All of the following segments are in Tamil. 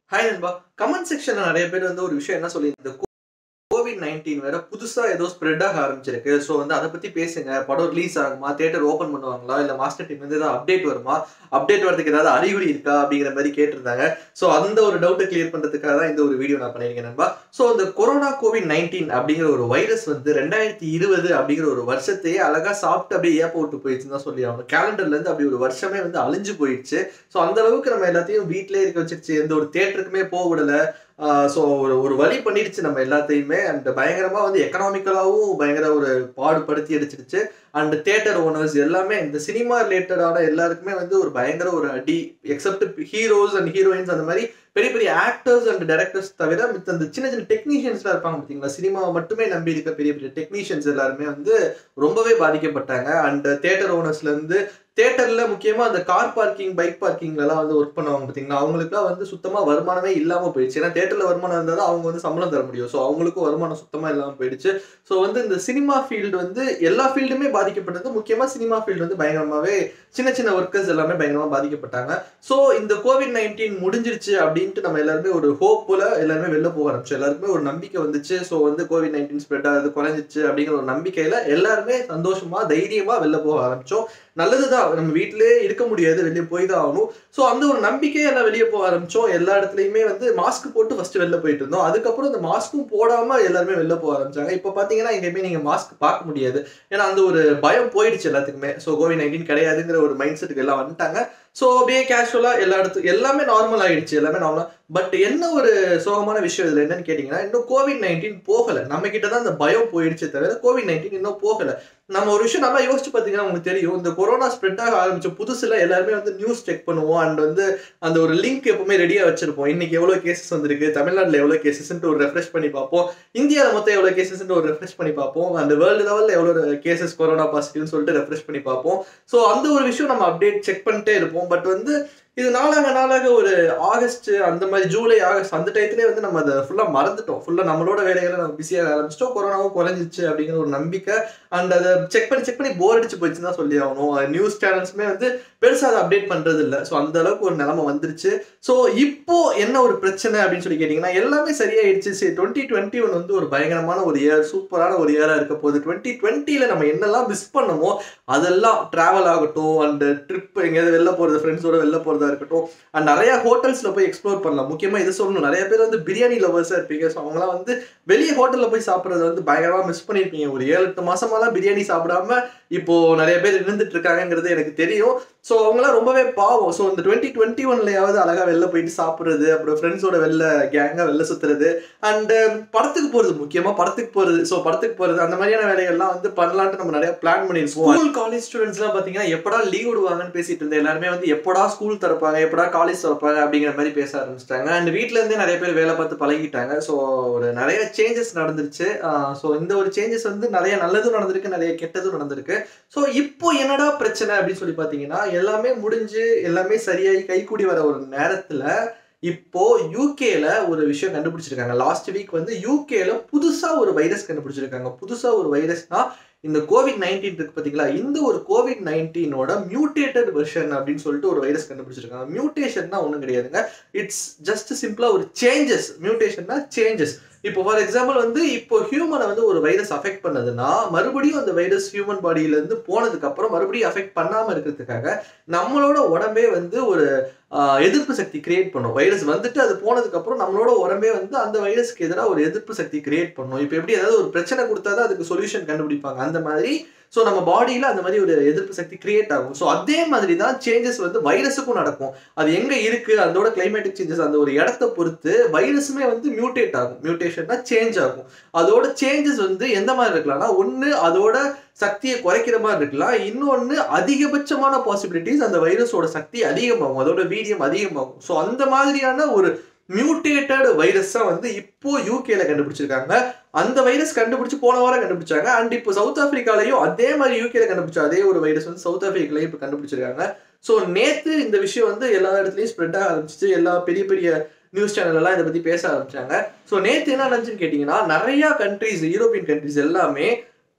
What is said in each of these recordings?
ஹாய் நண்பா கமெண்ட் செக்ஷன்ல நிறைய பேர் வந்து ஒரு விஷயம் என்ன சொல்லி இந்த கோவிட் நைன்டீன் வேற புதுசா ஏதோ ஸ்ப்ரெட் ஆக ஆரம்பிச்சிருக்கு ஸோ வந்து அதை பத்தி பேசுங்க படம் ரிலீஸ் ஆகுமா தியேட்டர் ஓப்பன் பண்ணுவாங்களா இல்ல மாஸ்டர் டீம் வந்து ஏதாவது அப்டேட் வருமா அப்டேட் வரதுக்கு ஏதாவது அறிகுறி இருக்கா அப்படிங்கிற மாதிரி கேட்டிருந்தாங்க ஸோ அந்த ஒரு டவுட்டை கிளியர் பண்றதுக்காக தான் இந்த ஒரு வீடியோ நான் பண்ணியிருக்கேன் நண்பா ஸோ இந்த கொரோனா கோவிட் நைன்டீன் அப்படிங்கிற ஒரு வைரஸ் வந்து ரெண்டாயிரத்தி இருபது அப்படிங்கிற ஒரு வருஷத்தையே அழகா சாப்பிட்டு அப்படியே ஏப்ப விட்டு போயிடுச்சுன்னு தான் சொல்லி ஆகணும் கேலண்டர்ல இருந்து அப்படி ஒரு வருஷமே வந்து அழிஞ்சு போயிடுச்சு ஸோ அந்த அளவுக்கு நம்ம எல்லாத்தையும் வீட்டிலே இருக்க வச்சிருச்சு எந்த ஒரு தேட்டருக்குமே போக விடல ஸோ ஒரு ஒரு வழி பண்ணிடுச்சு நம்ம எல்லாத்தையுமே அண்ட் பயங்கரமாக வந்து எக்கனாமிக்கலாகவும் பயங்கர ஒரு பாடுபடுத்தி அடிச்சிடுச்சு அண்ட் தேட்டர் ஓனர்ஸ் எல்லாமே இந்த சினிமா ரிலேட்டடான எல்லாருக்குமே வந்து ஒரு பயங்கர ஒரு அடி எக்ஸப்ட் ஹீரோஸ் அண்ட் ஹீரோயின்ஸ் அந்த மாதிரி பெரிய பெரிய ஆக்டர்ஸ் அண்ட் டேரக்டர்ஸ் தவிர மித்த அந்த சின்ன சின்ன டெக்னீஷியன்ஸ்லாம் இருப்பாங்க பார்த்தீங்களா சினிமாவை மட்டுமே நம்பி இருக்க பெரிய பெரிய டெக்னீஷியன்ஸ் எல்லாருமே வந்து ரொம்பவே பாதிக்கப்பட்டாங்க அண்ட் தேட்டர் ஓனர்ஸ்லேருந்து தேட்டர்ல முக்கியமா அந்த கார் பார்க்கிங் பைக் பார்க்கிங்ல எல்லாம் வந்து ஒர்க் பண்ணுவாங்க பாத்தீங்களா அவங்களுக்குலாம் வந்து சுத்தமா வருமானமே இல்லாம போயிடுச்சு ஏன்னா தேட்டர்ல வருமானம் இருந்தா தான் அவங்க வந்து சம்பளம் தர முடியும் ஸோ அவங்களுக்கும் வருமானம் சுத்தமா இல்லாம போயிடுச்சு ஸோ வந்து இந்த சினிமா ஃபீல்டு வந்து எல்லா ஃபீல்டுமே பாதிக்கப்பட்டது முக்கியமா சினிமா ஃபீல்டு வந்து பயங்கரமாவே சின்ன சின்ன ஒர்க்கர்ஸ் எல்லாமே பயங்கரமா பாதிக்கப்பட்டாங்க ஸோ இந்த கோவிட் நைன்டீன் முடிஞ்சிருச்சு அப்படின்ட்டு நம்ம எல்லாருமே ஒரு ஹோப் போல எல்லாருமே வெளில போக ஆரம்பிச்சோம் எல்லாருக்குமே ஒரு நம்பிக்கை வந்துச்சு ஸோ வந்து கோவிட் நைன்டீன் ஸ்ப்ரெட் ஆகுது குறைஞ்சிச்சு அப்படிங்கிற ஒரு நம்பிக்கையில எல்லாருமே சந்தோஷமா தைரியமா வெளில போக ஆரம்பிச்சோம் நல்லதுதான் நம்ம வீட்டிலே இருக்க முடியாது வெளியே போய் தான் ஆகணும் ஸோ அந்த ஒரு நம்பிக்கையை எல்லாம் வெளியே போக ஆரம்பிச்சோம் எல்லா இடத்துலையுமே வந்து மாஸ்க் போட்டு ஃபர்ஸ்ட் வெளில போயிட்டு இருந்தோம் அதுக்கப்புறம் இந்த மாஸ்க்கும் போடாம எல்லாருமே வெளில போக ஆரம்பிச்சாங்க இப்போ பார்த்தீங்கன்னா எங்கேயுமே நீங்க மாஸ்க் பார்க்க முடியாது ஏன்னா அந்த ஒரு பயம் போயிடுச்சு எல்லாத்துக்குமே ஸோ கோவிட் நைன்டீன் கிடையாதுங்கிற ஒரு மைண்ட் செட்டுக்கு எல்லாம் வந்துட்டாங்க ஸோ அப்படியே கேஷுவலா எல்லா இடத்து எல்லாமே நார்மல் ஆயிடுச்சு எல்லாமே நார்மலா பட் என்ன ஒரு சோகமான விஷயம் இதுல என்னன்னு கேட்டீங்கன்னா இன்னும் கோவிட் நைன்டீன் போகல நம்ம கிட்ட தான் அந்த பயம் போயிடுச்சே தவிர கோவிட் நைன்டீன் இன்னும் போகல நம்ம ஒரு விஷயம் நல்லா யோசிச்சு பார்த்தீங்கன்னா உங்களுக்கு தெரியும் இந்த கொரோனா ஸ்ப்ரெட் ஆக ஆரம்பிச்ச புதுசுல எல்லாருமே வந்து நியூஸ் செக் பண்ணுவோம் அண்ட் வந்து அந்த ஒரு லிங்க் எப்பவுமே ரெடியா வச்சிருப்போம் இன்னைக்கு எவ்வளவு கேசஸ் வந்திருக்கு தமிழ்நாட்டில் எவ்வளவு கேசஸ் ஒரு ரெஃப்ரெஷ் பண்ணி பார்ப்போம் இந்தியாவில் மொத்தம் எவ்வளவு கேசஸ் ஒரு ரெஃப்ரெஷ் பண்ணி பார்ப்போம் அந்த வேர்ல்டு லெவலில் எவ்வளவு கேசஸ் கொரோனா பாசிட்டிவ்னு சொல்லிட்டு ரெஃப்ரெஷ் பண்ணி பார்ப்போம் ஸோ அந்த ஒரு விஷயம் நம்ம அப்டேட் செக் பண்ணிட்டே இருப்போம் பட் வந்து இது நாளாக நாளாக ஒரு ஆகஸ்ட் அந்த மாதிரி ஜூலை ஆகஸ்ட் அந்த டயத்துலேயே வந்து நம்ம அதை ஃபுல்லாக மறந்துட்டோம் ஃபுல்லாக நம்மளோட வேலைகளை நம்ம பிஸியாக ஆரம்பிச்சிட்டோம் கொரோனாவும் குறைஞ்சிச்சு அப்படிங்கிற ஒரு நம்பிக்கை அண்ட் அதை செக் பண்ணி செக் பண்ணி போர் அடிச்சு போயிடுச்சுன்னு தான் சொல்லி ஆகணும் நியூஸ் சேனல்ஸுமே வந்து பெருசாக அதை அப்டேட் பண்ணுறது இல்லை ஸோ அந்த அளவுக்கு ஒரு நிலைமை வந்துருச்சு ஸோ இப்போ என்ன ஒரு பிரச்சனை அப்படின்னு சொல்லி கேட்டிங்கன்னா எல்லாமே சரியாயிடுச்சு சரி டுவெண்ட்டி டுவெண்ட்டி ஒன் வந்து ஒரு பயங்கரமான ஒரு இயர் சூப்பரான ஒரு இயராக இருக்க போகுது டுவெண்ட்டி டுவெண்ட்டியில் நம்ம என்னெல்லாம் மிஸ் பண்ணமோ அதெல்லாம் ட்ராவல் ஆகட்டும் அண்ட் ட்ரிப் எங்கேயாவது வெளில போகிறது ஃப்ரெண்ட்ஸோட வெளில போகிறதா இருக்கட்டும் அண்ட் நிறைய ஹோட்டல்ஸில் போய் எக்ஸ்ப்ளோர் பண்ணலாம் முக்கியமாக இது சொல்லணும் நிறைய பேர் வந்து பிரியாணி லவர்ஸாக இருப்பீங்க ஸோ அவங்களாம் வந்து வெளியே ஹோட்டலில் போய் சாப்பிட்றது வந்து பயங்கரமாக மிஸ் பண்ணியிருப்பீங்க ஒரு ஏழு எட்டு மாசமாலாம் பிரியாணி சாப்பிடாம இப்போ நிறைய பேர் இருந்துட்டு இருக்காங்கிறது எனக்கு தெரியும் ஸோ அவங்களாம் ரொம்பவே பாவம் ஸோ இந்த டுவெண்ட்டி டுவெண்ட்டி ஒன்லையாவது அழகாக வெளில போயிட்டு சாப்பிட்றது அப்புறம் ஃப்ரெண்ட்ஸோட வெளில கேங்காக வெளில சுற்றுறது அண்டு படத்துக்கு போகிறது முக்கியமாக படத்துக்கு போகிறது ஸோ படத்துக்கு போகிறது அந்த மாதிரியான வேலைகள்லாம் வந்து பண்ணலான்ட்டு நம்ம நிறைய பிளான் பண்ணியிருப்போம் ஸ்கூல் காலேஜ் ஸ்டூடெண்ட்ஸ்லாம் பார்த்தீங்கன்னா எப்படா லீவ் விடுவாங்கன்னு பேசிட்டு இருந்தேன் எல்லாருமே வந்து எப்படா ஸ்கூல் திறப்பாங்க எப்படா காலேஜ் திறப்பாங்க அப்படிங்கிற மாதிரி பேச ஆரம்பிச்சிட்டாங்க அண்ட் வீட்டில இருந்தே நிறைய பேர் வேலை பார்த்து பழகிட்டாங்க ஸோ ஒரு நிறைய சேஞ்சஸ் நடந்துருச்சு ஸோ இந்த ஒரு சேஞ்சஸ் வந்து நிறைய நல்லதும் நடந்திருக்கு நிறைய கெட்டதும் நடந்திருக்கு ஸோ இப்போ என்னடா பிரச்சனை அப்படின்னு சொல்லி பார்த்தீங்கன்னா எல்லாமே முடிஞ்சு எல்லாமே சரியாகி கைக்கூடி வர ஒரு நேரத்தில் இப்போ யூகேல ஒரு விஷயம் கண்டுபிடிச்சிருக்காங்க லாஸ்ட் வீக் வந்து யூகேல புதுசா ஒரு வைரஸ் கண்டுபிடிச்சிருக்காங்க புதுசா ஒரு வைரஸ்னா இந்த கோவிட் நைன்டீன் இருக்கு பார்த்தீங்களா இந்த ஒரு கோவிட் நைன்டீனோட மியூட்டேட்டட் வெர்ஷன் அப்படின்னு சொல்லிட்டு ஒரு வைரஸ் கண்டுபிடிச்சிருக்காங்க மியூட்டேஷன்னா ஒன்றும் கிடையாதுங்க இட்ஸ் ஜஸ்ட் சிம்பிளா ஒரு சேஞ்சஸ் மியூட்டேஷன்னா சேஞ்சஸ் இப்போ ஃபார் எக்ஸாம்பிள் வந்து இப்போ ஹியூமனை வந்து ஒரு வைரஸ் அஃபெக்ட் பண்ணதுன்னா மறுபடியும் அந்த வைரஸ் ஹியூமன் பாடியில இருந்து போனதுக்கு அப்புறம் மறுபடியும் அஃபெக்ட் பண்ணாம இருக்கிறதுக்காக நம்மளோட உடம்பே வந்து ஒரு எதிர்ப்பு சக்தி கிரியேட் பண்ணும் வைரஸ் வந்துட்டு அது போனதுக்கு அப்புறம் நம்மளோட உடம்பே வந்து அந்த வைரஸ்க்கு எதிராக ஒரு எதிர்ப்பு சக்தி கிரியேட் பண்ணும் இப்போ எப்படி ஏதாவது ஒரு பிரச்சனை கொடுத்தா தான் அதுக்கு சொல்யூஷன் கண்டுபிடிப்பாங்க அந்த மாதிரி ஸோ நம்ம பாடியில் அந்த மாதிரி ஒரு எதிர்ப்பு சக்தி கிரியேட் ஆகும் ஸோ அதே மாதிரி தான் சேஞ்சஸ் வந்து வைரஸுக்கும் நடக்கும் அது எங்கே இருக்கு அதோட கிளைமேட்டிக் சேஞ்சஸ் அந்த ஒரு இடத்த பொறுத்து வைரஸுமே வந்து மியூட்டேட் ஆகும் மியூட்டேஷன்னா சேஞ்ச் ஆகும் அதோட சேஞ்சஸ் வந்து எந்த மாதிரி இருக்கலாம்னா ஒன்று அதோட சக்தியை குறைக்கிற மாதிரி இருக்கலாம் இன்னொன்று அதிகபட்சமான பாசிபிலிட்டிஸ் அந்த வைரஸோட சக்தி அதிகமாகும் அதோட வீரியம் அதிகமாகும் ஸோ அந்த மாதிரியான ஒரு மியூட்டேட்டட் வைரஸை வந்து இப்போ யூகேல கண்டுபிடிச்சிருக்காங்க அந்த வைரஸ் கண்டுபிடிச்சு போன வாரம் கண்டுபிடிச்சாங்க அண்ட் இப்போ சவுத் ஆப்பிரிக்காலையும் அதே மாதிரி யூகேல கண்டுபிடிச்ச அதே ஒரு வைரஸ் வந்து சவுத் ஆப்பிரிக்காலையும் இப்போ கண்டுபிடிச்சிருக்காங்க ஸோ நேத்து இந்த விஷயம் வந்து எல்லா இடத்துலையும் ஸ்ப்ரெட் ஆக ஆரம்பிச்சிச்சு எல்லா பெரிய பெரிய நியூஸ் சேனல் எல்லாம் இதை பத்தி பேச ஆரம்பிச்சாங்க ஸோ நேத்து என்ன நடந்துச்சுன்னு கேட்டீங்கன்னா நிறைய கண்ட்ரிஸ் யூரோப்பியன் கண்ட்ரிஸ் எல்லாமே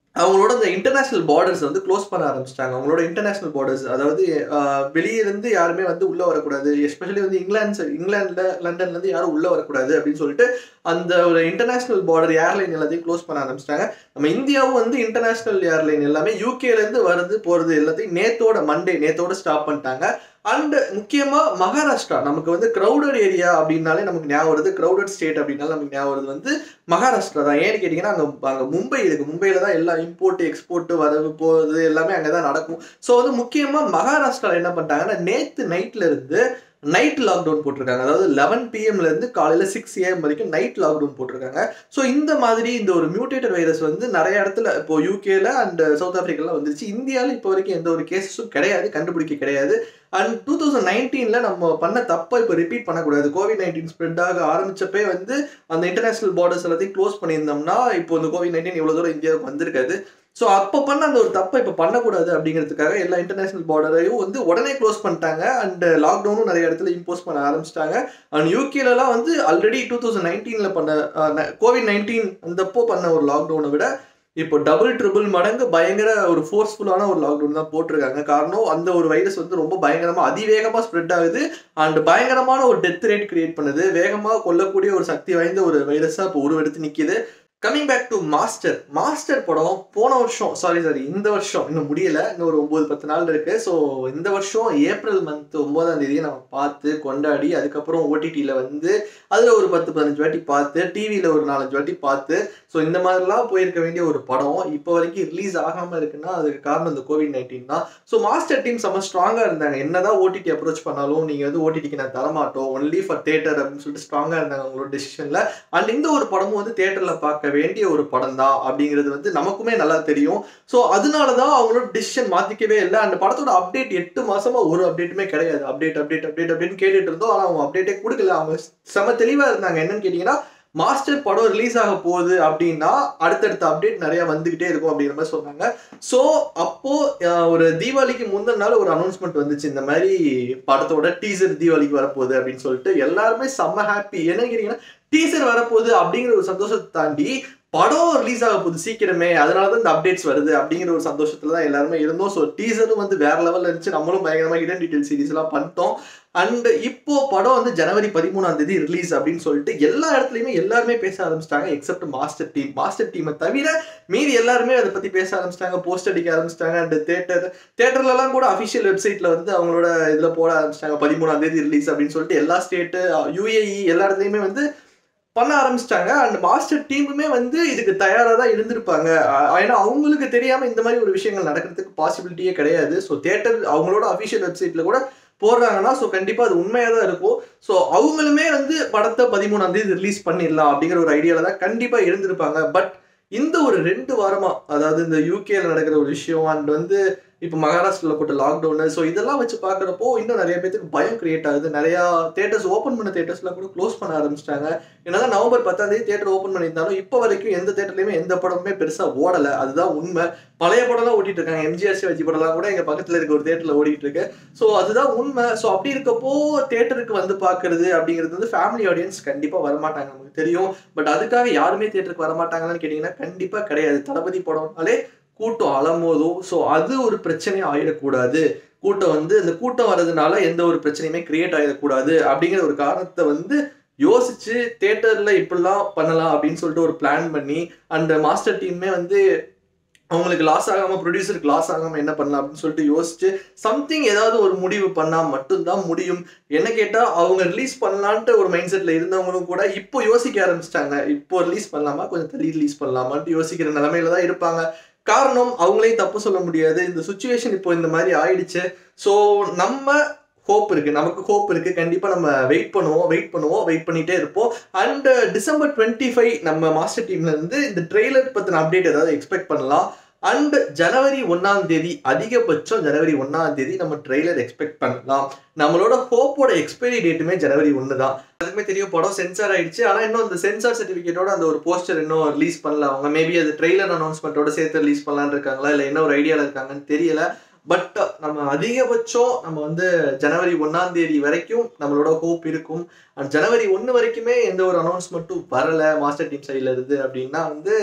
அவங்களோட இந்த இன்டர்நேஷனல் பார்டர்ஸ் வந்து க்ளோஸ் பண்ண ஆரம்பிச்சிட்டாங்க அவங்களோட இன்டர்நேஷனல் பார்டர்ஸ் அதாவது ஆஹ், வெளியே இருந்து யாருமே வந்து உள்ள வரக்கூடாது எஸ்பெஷலி வந்து இங்கிலாந்து இங்கிலாந்துல லண்டன்ல இருந்து யாரும் உள்ள வரக்கூடாது அப்படின்னு சொல்லிட்டு அந்த ஒரு இன்டர்நேஷனல் பார்டர் ஏர்லைன் எல்லாத்தையும் க்ளோஸ் பண்ண ஆரம்பிச்சிட்டாங்க நம்ம இந்தியாவும் வந்து இன்டர்நேஷனல் ஏர்லைன் எல்லாமே யூகேல இருந்து வருது போறது எல்லாத்தையும் நேத்தோட மண்டே நேத்தோட ஸ்டாப் பண்ணிட்டாங்க அண்ட் முக்கியமா மகாராஷ்டிரா நமக்கு வந்து கிரௌடட் ஏரியா அப்படின்னாலே நமக்கு ஞாபகம் வருது கிரௌடட் ஸ்டேட் அப்படின்னாலே நமக்கு ஞாபகம் வருது வந்து மகாராஷ்டிரா தான் ஏன்னு கேட்டிங்கன்னா அங்கே அங்கே மும்பை இருக்கு மும்பையில் தான் எல்லா இம்போர்ட் எக்ஸ்போர்ட் வரவு போகிறது எல்லாமே அங்கே தான் நடக்கும் ஸோ வந்து முக்கியமாக மகாராஷ்டிராவில் என்ன பண்ணிட்டாங்கன்னா நேற்று நைட்ல இருந்து நைட் லாக்டவுன் போட்டிருக்காங்க அதாவது லெவன் பிஎம்ல இருந்து காலையில சிக்ஸ் ஏஎம் வரைக்கும் நைட் லாக்டவுன் போட்டிருக்காங்க ஸோ இந்த மாதிரி இந்த ஒரு மியூட்டேட்டட் வைரஸ் வந்து நிறைய இடத்துல இப்போ யூகேல அண்ட் சவுத் ஆப்பிரிக்கால வந்துருச்சு இந்தியாவில் இப்போ வரைக்கும் எந்த ஒரு கேசஸும் கிடையாது கண்டுபிடிக்க கிடையாது அண்ட் டூ தௌசண்ட் நைன்டீன்ல நம்ம பண்ண தப்பை இப்போ ரிப்பீட் பண்ணக்கூடாது கோவிட் நைன்டீன் ஸ்ப்ரெட் ஆக ஆரம்பிச்சப்பே வந்து அந்த இன்டர்நேஷனல் பார்டர்ஸ் எல்லாத்தையும் க்ளோஸ் பண்ணியிருந்தோம்னா இப்போ இந்த கோவிட் நைன்டீன் இவ்வளோ தூரம் இந்தியாவுக்கு வந்திருக்காது ஸோ அப்போ பண்ண அந்த ஒரு தப்பை இப்போ பண்ணக்கூடாது அப்படிங்கிறதுக்காக எல்லா இன்டர்நேஷனல் பார்டரையும் வந்து உடனே க்ளோஸ் பண்ணிட்டாங்க அண்ட் லாக்டவுனும் நிறைய இடத்துல இம்போஸ் பண்ண ஆரம்பிச்சிட்டாங்க அண்ட் யூகேலலாம் வந்து ஆல்ரெடி டூ தௌசண்ட் நைன்டீனில் பண்ண கோவிட் நைன்டீன் அந்தப்போ பண்ண ஒரு லாக்டவுனை விட இப்போ டபுள் ட்ரிபிள் மடங்கு பயங்கர ஒரு ஃபோர்ஸ்ஃபுல்லான ஒரு லாக்டவுன் தான் போட்டிருக்காங்க காரணம் அந்த ஒரு வைரஸ் வந்து ரொம்ப பயங்கரமா அதிவேகமா ஸ்ப்ரெட் ஆகுது அண்ட் பயங்கரமான ஒரு டெத் ரேட் கிரியேட் பண்ணுது வேகமா கொல்லக்கூடிய ஒரு சக்தி வாய்ந்த ஒரு வைரஸா இப்போ உருவெடுத்து நிக்குது coming back to Master Master படம் போன வருஷம் சாரி சாரி இந்த வருஷம் இன்னும் முடியல இன்னும் ஒரு ஒன்பது பத்து நாள் இருக்கு ஸோ இந்த வருஷம் ஏப்ரல் மந்த் ஒன்பதாம் தேதியை நம்ம பார்த்து கொண்டாடி அதுக்கப்புறம் ஓடிடியில் வந்து அதில் ஒரு பத்து பதினஞ்சு வாட்டி பார்த்து டிவியில் ஒரு நாலஞ்சு வாட்டி பார்த்து ஸோ இந்த மாதிரிலாம் போயிருக்க வேண்டிய ஒரு படம் இப்போ வரைக்கும் ரிலீஸ் ஆகாமல் இருக்குன்னா அதுக்கு காரணம் இந்த கோவிட் நைன்டீன் தான் ஸோ மாஸ்டர் டீம் செம்ம ஸ்ட்ராங்காக இருந்தாங்க என்னதான் ஓடிடி அப்ரோச் பண்ணாலும் நீங்கள் வந்து ஓடிடிக்கு நான் தரமாட்டோம் ஒன்லி ஃபார் தேட்டர் அப்படின்னு சொல்லிட்டு ஸ்ட்ராங்காக இருந்தாங்க அவங்களோட டெசிஷனில் அண்ட் இந்த ஒரு படமும் வந்து தேட்டரில் பார்க்க வேண்டிய ஒரு படம் தான் அப்படிங்கிறது வந்து நமக்குமே நல்லா தெரியும் ஸோ அதனால தான் அவங்களோட டிசிஷன் மாற்றிக்கவே இல்லை அந்த படத்தோட அப்டேட் எட்டு மாசமா ஒரு அப்டேட்டுமே கிடையாது அப்டேட் அப்டேட் அப்டேட் அப்படின்னு கேட்டுட்டு இருந்தோம் ஆனால் அவங்க அப்டேட்டே கொடுக்கல அவங்க செம தெளிவாக இருந்தாங்க என்னன்னு கேட்டிங்கன்னா மாஸ்டர் படம் ரிலீஸ் ஆக போகுது அப்படின்னா அடுத்தடுத்த அப்டேட் நிறைய வந்துகிட்டே இருக்கும் அப்படிங்கிற மாதிரி சொன்னாங்க ஸோ அப்போ அஹ், ஒரு தீபாவளிக்கு முந்தின நாள் ஒரு அனௌன்ஸ்மெண்ட் வந்துச்சு இந்த மாதிரி படத்தோட டீசர் தீபாவளிக்கு வரப்போகுது அப்படின்னு சொல்லிட்டு எல்லாருமே செம்ம ஹாப்பி என்ன கேட்டீங்கன்னா டீசர் வரப்போகுது அப்படிங்கிற ஒரு சந்தோஷத்தை தாண்டி படம் ரிலீஸ் ஆக போகுது சீக்கிரமே அதனால தான் இந்த அப்டேட்ஸ் வருது அப்படிங்கிற ஒரு சந்தோஷத்துல தான் எல்லாருமே இருந்தோம் ஸோ டீசரும் வந்து வேற லெவல்ல இருந்துச்சு நம்மளும் பயங்கரமா இடன் டீடைல் சீரிஸ் எல்லாம் பண்ணிட்டோம் அண்ட் இப்போ படம் வந்து ஜனவரி பதிமூணாம் தேதி ரிலீஸ் அப்படின்னு சொல்லிட்டு எல்லா இடத்துலயுமே எல்லாருமே பேச ஆரம்பிச்சிட்டாங்க எக்ஸப்ட் மாஸ்டர் டீம் மாஸ்டர் டீமை தவிர மீதி எல்லாருமே அதை பத்தி பேச ஆரம்பிச்சிட்டாங்க போஸ்ட் அடிக்க ஆரம்பிச்சிட்டாங்க அண்ட் தேட்டர் தேட்டர்லலாம் கூட அஃபிஷியல் வெப்சைட்ல வந்து அவங்களோட இதுல போட ஆரம்பிச்சிட்டாங்க பதிமூணாம் தேதி ரிலீஸ் அப்படின்னு சொல்லிட்டு எல்லா ஸ்டேட்டு யூஏஇ எல்லா இடத்துலயுமே வந்து பண்ண ஆரம்பிச்சிட்டாங்க அண்ட் மாஸ்டர் டீமுமே வந்து இதுக்கு தயாராக தான் இருந்திருப்பாங்க அஹ் ஏன்னா அவங்களுக்கு தெரியாம இந்த மாதிரி ஒரு விஷயங்கள் நடக்கிறதுக்கு பாசிபிலிட்டியே கிடையாது ஸோ தேட்டர் அவங்களோட அஃபிஷியல் வெப்சைட்ல கூட போடுறாங்கன்னா ஸோ கண்டிப்பாக அது உண்மையாக தான் இருக்கும் ஸோ அவங்களுமே வந்து படத்தை பதிமூணாம் தேதி ரிலீஸ் பண்ணிடலாம் அப்படிங்கிற ஒரு ஐடியாவில் தான் கண்டிப்பாக இருந்திருப்பாங்க பட் இந்த ஒரு ரெண்டு வாரமா அதாவது இந்த யூகேல நடக்கிற ஒரு விஷயம் அண்ட் வந்து இப்போ மகாராஷ்டிரால போட்ட லாக்டவுனு ஸோ இதெல்லாம் வச்சு பார்க்குறப்போ இன்னும் நிறைய பேருக்கு பயம் கிரியேட் ஆகுது நிறையா தேட்டர்ஸ் ஓப்பன் பண்ண தேட்டர்ஸ்லாம் கூட க்ளோஸ் பண்ண ஆரம்பிச்சிட்டாங்க என்னதான் நவம்பர் பத்தாம் தேதி தேட்டர் ஓப்பன் பண்ணியிருந்தாலும் இப்போ வரைக்கும் எந்த தேட்டர்லையுமே எந்த படமுமே பெருசாக ஓடலை அதுதான் உண்மை பழைய படம்லாம் ஓட்டிட்டு இருக்காங்க எம்ஜிஆர் சிவாஜி படம்லாம் கூட எங்கள் பக்கத்தில் இருக்க ஒரு தேட்டரில் ஓடிட்டு இருக்கு ஸோ அதுதான் உண்மை ஸோ அப்படி இருக்கப்போ தேட்டருக்கு வந்து பார்க்கறது அப்படிங்கிறது வந்து ஃபேமிலி ஆடியன்ஸ் கண்டிப்பாக வரமாட்டாங்க நமக்கு தெரியும் பட் அதுக்காக யாருமே தேட்டருக்கு வரமாட்டாங்கன்னு கேட்டிங்கன்னா கண்டிப்பாக கிடையாது தளபதி படம்னாலே கூட்டம் அலமோதும் ஸோ அது ஒரு பிரச்சனை ஆயிடக்கூடாது கூட்டம் வந்து இந்த கூட்டம் வர்றதுனால எந்த ஒரு பிரச்சனையுமே கிரியேட் ஆகிடக்கூடாது அப்படிங்கிற ஒரு காரணத்தை வந்து யோசிச்சு தேட்டர்ல இப்படிலாம் பண்ணலாம் அப்படின்னு சொல்லிட்டு ஒரு பிளான் பண்ணி அந்த மாஸ்டர் டீமே வந்து அவங்களுக்கு லாஸ் ஆகாம ப்ரொடியூசருக்கு லாஸ் ஆகாம என்ன பண்ணலாம் அப்படின்னு சொல்லிட்டு யோசிச்சு சம்திங் ஏதாவது ஒரு முடிவு பண்ணா மட்டும்தான் முடியும் என்ன கேட்டா அவங்க ரிலீஸ் பண்ணலான்ட்டு ஒரு மைண்ட் செட்ல இருந்தவங்களும் கூட இப்போ யோசிக்க ஆரம்பிச்சிட்டாங்க இப்போ ரிலீஸ் பண்ணலாமா கொஞ்சம் தள்ளி ரிலீஸ் பண்ணலாமான்ட்டு யோசிக்கிற நிலைமையில தான் இருப்பாங்க காரணம் அவங்களையும் தப்பு சொல்ல முடியாது இந்த சுச்சுவேஷன் இப்போ இந்த மாதிரி ஆயிடுச்சு ஸோ நம்ம ஹோப் இருக்கு நமக்கு ஹோப் இருக்கு கண்டிப்பா நம்ம வெயிட் பண்ணுவோம் வெயிட் பண்ணுவோம் வெயிட் பண்ணிட்டே இருப்போம் அண்ட் டிசம்பர் டுவெண்ட்டி ஃபைவ் நம்ம மாஸ்டர் டீம்ல இருந்து இந்த ட்ரெய்லர் பத்தின அப்டேட் ஏதாவது எக்ஸ்பெக்ட் பண்ணலாம் அண்ட் ஜனவரி ஒன்னாம் தேதி அதிகபட்சம் ஜனவரி ஒன்னாம் தேதி நம்ம ட்ரெய்லர் எக்ஸ்பெக்ட் பண்ணலாம் நம்மளோட ஹோப்போட எக்ஸ்பைரி டேட்டுமே ஜனவரி ஒன்று தான் அதுக்குமே தெரியும் படம் சென்சார் ஆயிடுச்சு ஆனால் இன்னும் அந்த சென்சார் சர்டிஃபிகேட்டோட அந்த ஒரு போஸ்டர் இன்னும் ரிலீஸ் பண்ணல அவங்க மேபி அது ட்ரெய்லர் அனௌன்ஸ்மெண்ட்டோட சேர்த்து ரிலீஸ் பண்ணலான்னு இருக்காங்களா இல்லை என்ன ஒரு ஐடியாவில் இருக்காங்கன்னு தெரியல பட் நம்ம அதிகபட்சம் நம்ம வந்து ஜனவரி ஒன்னாம் தேதி வரைக்கும் நம்மளோட ஹோப் இருக்கும் அண்ட் ஜனவரி ஒன்று வரைக்குமே எந்த ஒரு அனௌன்ஸ்மெண்ட்டும் வரல மாஸ்டர் டீம் சைடில் இருந்து அப்படின்னா வந்து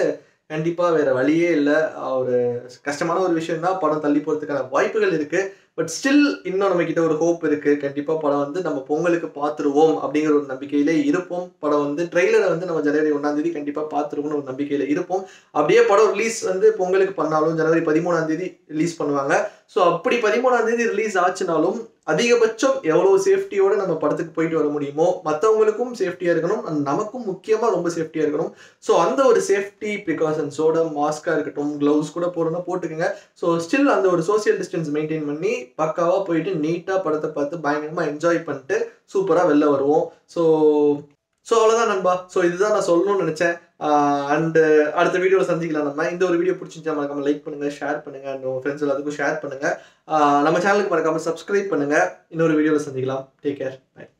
கண்டிப்பா வேற வழியே இல்லை ஒரு கஷ்டமான ஒரு விஷயம் தான் படம் தள்ளி போறதுக்கான வாய்ப்புகள் இருக்கு பட் ஸ்டில் இன்னும் நம்ம கிட்ட ஒரு ஹோப் இருக்கு கண்டிப்பா படம் வந்து நம்ம பொங்கலுக்கு பார்த்துருவோம் அப்படிங்கிற ஒரு நம்பிக்கையிலே இருப்போம் படம் வந்து ட்ரெய்லரை வந்து நம்ம ஜனவரி ஒன்றாம் தேதி கண்டிப்பா பார்த்துருவோம்னு ஒரு நம்பிக்கையில இருப்போம் அப்படியே படம் ரிலீஸ் வந்து பொங்கலுக்கு பண்ணாலும் ஜனவரி பதிமூணாம் தேதி ரிலீஸ் பண்ணுவாங்க ஸோ அப்படி பதிமூணாம் தேதி ரிலீஸ் ஆச்சுனாலும் அதிகபட்சம் எவ்வளவு சேஃப்டியோட நம்ம படத்துக்கு போயிட்டு வர முடியுமோ மற்றவங்களுக்கும் சேஃப்டியா இருக்கணும் and நமக்கும் முக்கியமா ரொம்ப சேஃப்டியா இருக்கணும் ஸோ அந்த ஒரு சேஃப்டி ப்ரிகாஷன்ஸோட மாஸ்கா இருக்கட்டும் க்ளவுஸ் கூட போறோம்னா போட்டுக்கோங்க ஸோ ஸ்டில் அந்த ஒரு சோஷியல் டிஸ்டன்ஸ் மெயின்டைன் பண்ணி பக்காவா போயிட்டு நீட்டா படத்தை பார்த்து பயங்கரமா என்ஜாய் பண்ணிட்டு சூப்பரா வெளில வருவோம் ஸோ ஸோ அவ்வளோதான் நண்பா ஸோ இதுதான் நான் சொல்லணும்னு நினைச்சேன் அண்ட் அடுத்த வீடியோவில் சந்திக்கலாம் நம்ம இந்த ஒரு வீடியோ பிடிச்சிருந்தா மறக்காம லைக் பண்ணுங்க ஷேர் பண்ணுங்க அண்ட் உங்க ஃப்ரெண்ட்ஸ் எல்லாத்துக்கும் ஷேர் பண்ணுங்க ஆஹ் நம்ம சேனலுக்கு மறக்காம சப்ஸ்கிரைப் பண்ணுங்க இன்னொரு வீடியோவில் சந்திக்கலாம் டேக் கேர் பை